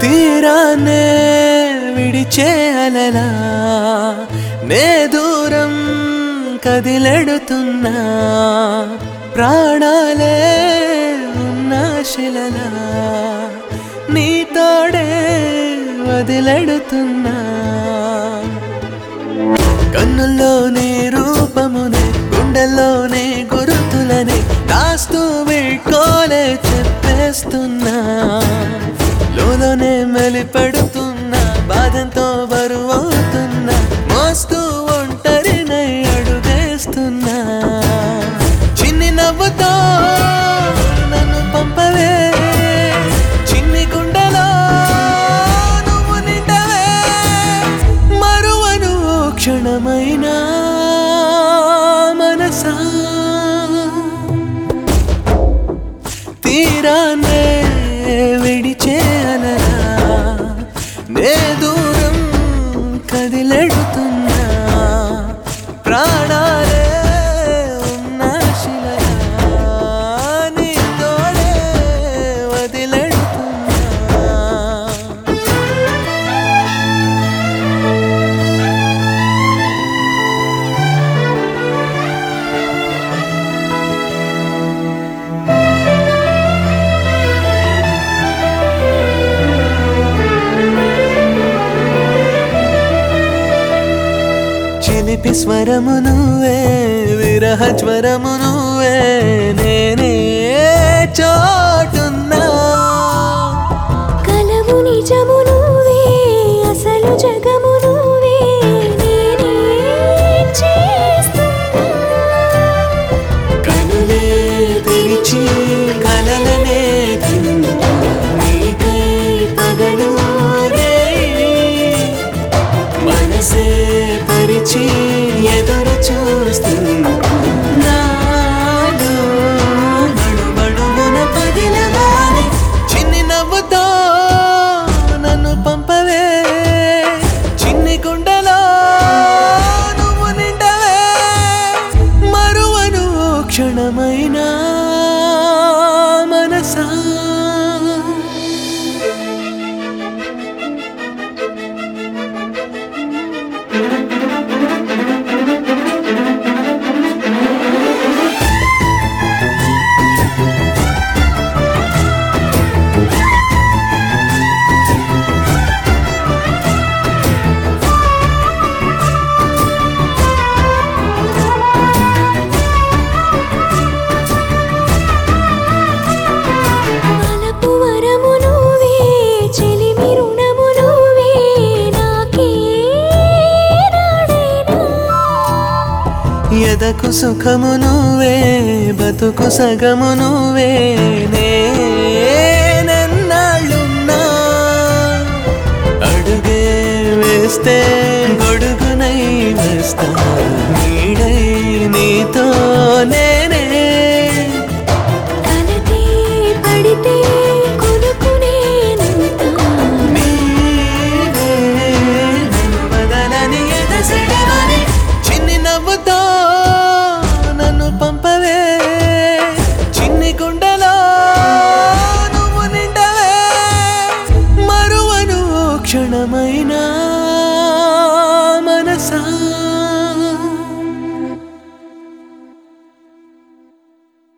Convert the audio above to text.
తీరాన్నే విడిచే అలలా నే దూరం కదిలెడుతున్నా ప్రాణాలే ఉన్న శిలలా నీ తోడే వదిలెడుతున్నా కన్నుల్లోనే రూపమునే గుండెల్లోనే గురుతులనే దాస్తూ వీడ్కోలే చెప్పేస్తున్నా లోలోనే మెలిపెడుతున్నా బాధంతో బరువవుతున్నా మోస్తూ ఒంటరినై అడుగేస్తున్నా చిన్ని నవ్వుతో నన్ను పంపవే చిన్ని గుండెలో నువ్వు నిండవే మరువను ఓ క్షణమైనా మనసా తీరాన్నే విడిచేయలరా నే దూరం కదిలెడుతున్నా ప్రాణాలే ఉన్న శిలలా నీ తోడే వదిలెడుతున్నా చిలిపి స్వరము నువ్వే విరహ జ్వరము నువ్వే నేనే చోటున్నా కలవు నిజము నువ్వే అసలు జగము నువ్వే నేనే చేస్తున్నా కనులే తెరిచి కలలనే తింటా. నీకై పగలు రేయి. మనసే పరిచి ఎదురు చూస్తున్నా నాలో నడుమడుగున పదిలగానే చిన్ని నవ్వుతో నన్ను పంపవే చిన్ని గుండెలో నువ్వు నిండవే మరువను ఓ క్షణమైనా మనసా అలపు వరము నువ్వే చెలిమి రుణము నువ్వే నాకే రాడైనా ఎదకు సుఖము నువ్వే బతుకు సగము నువ్వే నేనెన్నాళ్ళున్నా అడుగే వేస్తే గొడుగునై వేస్తా నీడై నీతోనే